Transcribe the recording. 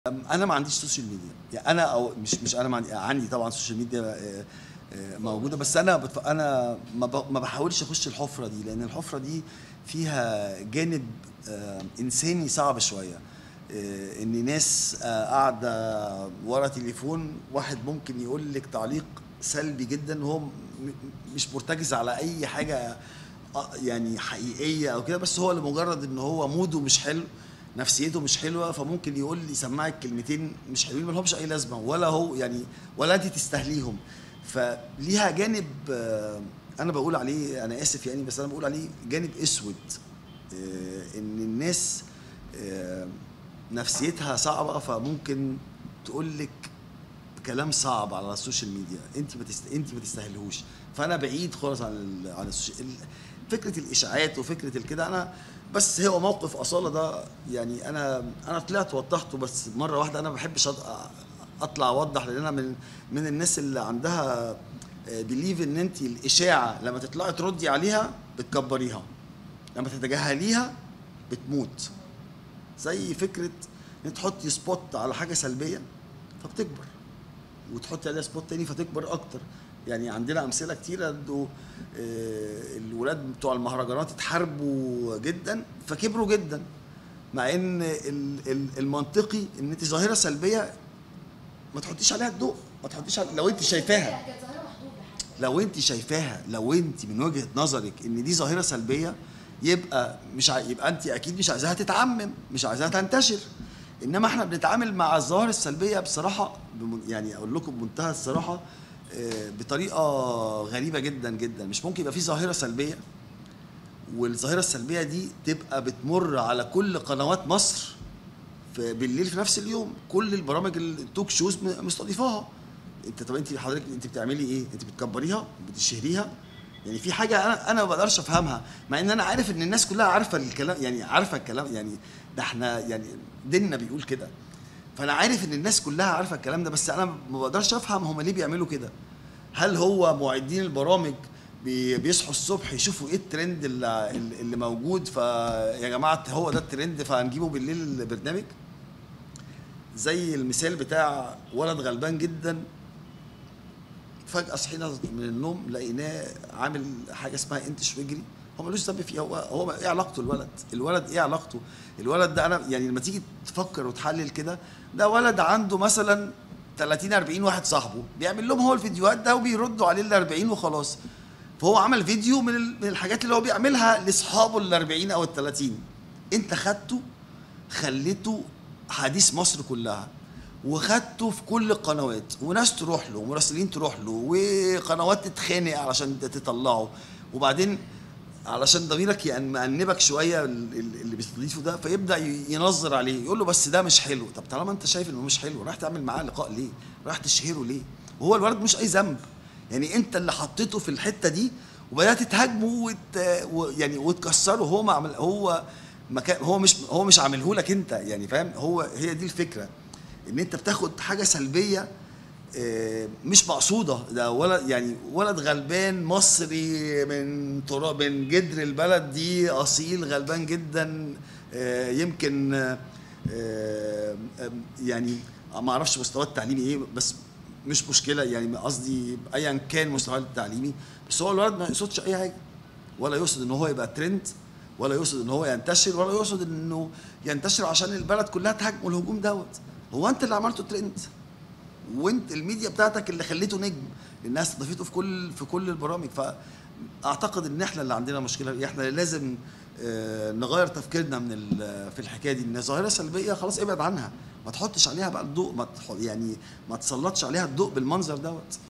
انا ما عنديش سوشيال ميديا يعني انا او مش مش انا ما عندي, عندي طبعا سوشيال ميديا آه، آه، موجوده بس انا بتف... انا ما, ب... ما بحاولش اخش الحفره دي لان الحفره دي فيها جانب آه، انساني صعب شويه آه، ان ناس آه، قاعده ورا تليفون واحد ممكن يقول لك تعليق سلبي جدا وهو م- م- مش مرتكز على اي حاجه آه، يعني حقيقيه او كده بس هو لمجرد ان هو موده مش حلو نفسيته مش حلوه فممكن يقول لي يسمعك كلمتين مش حلوين ما لهمش اي لازمه ولا هو يعني ولا انت تستاهليهم فليها جانب آه، انا بقول عليه انا اسف يعني بس انا بقول عليه جانب اسود آه، ان الناس آه، نفسيتها صعبه فممكن تقول لك كلام صعب على السوشيال ميديا انت ما تست... انت ما تستاهلهوش فانا بعيد خالص عن ال... عن السوشيال ال- فكره الاشاعات وفكره الكده انا بس هو موقف اصاله ده يعني انا انا طلعت وضحته بس مره واحده انا ما بحبش أط- اطلع اوضح لان انا من من الناس اللي عندها بليف ان انت الاشاعه لما تطلعي تردي عليها بتكبريها لما تتجاهليها بتموت زي فكره ان تحطي سبوت على حاجه سلبيه فبتكبر وتحطي عليها سبوت تاني فتكبر اكتر يعني عندنا امثله كتيره انه آه، الولاد بتوع المهرجانات اتحاربوا جدا فكبروا جدا مع ان ال- ال- المنطقي ان انت ظاهره سلبيه ما تحطيش عليها الضوء ما تحطيش على لو انت شايفاها كانت ظاهره محدوده حتى لو انت شايفاها لو انت من وجهه نظرك ان دي ظاهره سلبيه يبقى مش ع... يبقى انت اكيد مش عايزاها تتعمم مش عايزاها تنتشر انما احنا بنتعامل مع الظواهر السلبيه بصراحه بم... يعني اقول لكم بمنتهى الصراحه آه، بطريقه غريبه جدا جدا مش ممكن يبقى في ظاهره سلبيه والظاهره السلبيه دي تبقى بتمر على كل قنوات مصر في بالليل في نفس اليوم كل البرامج التوك شوز م- مستضيفاها انت طب انت حضرتك انت بتعملي ايه انت بتكبريها بتشهريها يعني في حاجه انا انا ما بقدرش افهمها مع ان انا عارف ان الناس كلها عارفه الكلام يعني عارفه الكلام يعني ده احنا يعني ديننا بيقول كده فانا عارف ان الناس كلها عارفه الكلام ده بس انا ما بقدرش افهم هم ليه بيعملوا كده هل هو معدين البرامج بي- بيصحوا الصبح يشوفوا ايه الترند اللي, اللي موجود فيا جماعه هو ده الترند فهنجيبه بالليل البرنامج زي المثال بتاع ولد غلبان جدا فجأة صحينا من النوم لقيناه عامل حاجة اسمها انتش واجري هو ملوش ذنب فيها هو هو ايه علاقته الولد؟ الولد ايه علاقته؟ الولد ده انا يعني لما تيجي تفكر وتحلل كده ده ولد عنده مثلا 30 40 واحد صاحبه بيعمل لهم هو الفيديوهات ده وبيردوا عليه ال 40 وخلاص فهو عمل فيديو من ال- من الحاجات اللي هو بيعملها لاصحابه ال 40 او ال 30 انت خدته خليته حديث مصر كلها وخدته في كل القنوات وناس تروح له ومراسلين تروح له وقنوات تتخانق علشان تطلعه وبعدين علشان ضميرك يأن- مأنبك شويه ال- ال- اللي بيستضيفه ده فيبدا ي- ينظر عليه يقول له بس ده مش حلو طب طالما انت شايف انه مش حلو رايح تعمل معاه لقاء ليه؟ رايح تشهره ليه؟ وهو الولد مش اي ذنب يعني انت اللي حطيته في الحته دي وبدات تهاجمه وت... و... يعني وتكسره هو ما عمل هو ما كان هو مش هو مش عامله لك انت يعني فاهم هو هي دي الفكره ان انت بتاخد حاجه سلبيه آه، مش مقصوده ده ولد يعني ولد غلبان مصري من تراب من جدر البلد دي اصيل غلبان جدا آه، يمكن آه، آه، يعني ما اعرفش مستواه التعليمي ايه بس مش مشكله يعني قصدي ايا كان مستواه التعليمي بس هو الولد ما يقصدش اي حاجه ولا يقصد ان هو يبقى ترند ولا يقصد ان هو ينتشر ولا يقصد انه ينتشر عشان البلد كلها تهاجمه الهجوم دوت هو انت اللي عملته ترند وانت الميديا بتاعتك اللي خليته نجم الناس استضافته في كل في كل البرامج فاعتقد ان احنا اللي عندنا مشكله احنا اللي لازم آه، نغير تفكيرنا من ال- في الحكايه دي ان ظاهره سلبيه خلاص ابعد عنها ما تحطش عليها بقى الضوء ما تح- يعني ما تسلطش عليها الضوء بالمنظر دوت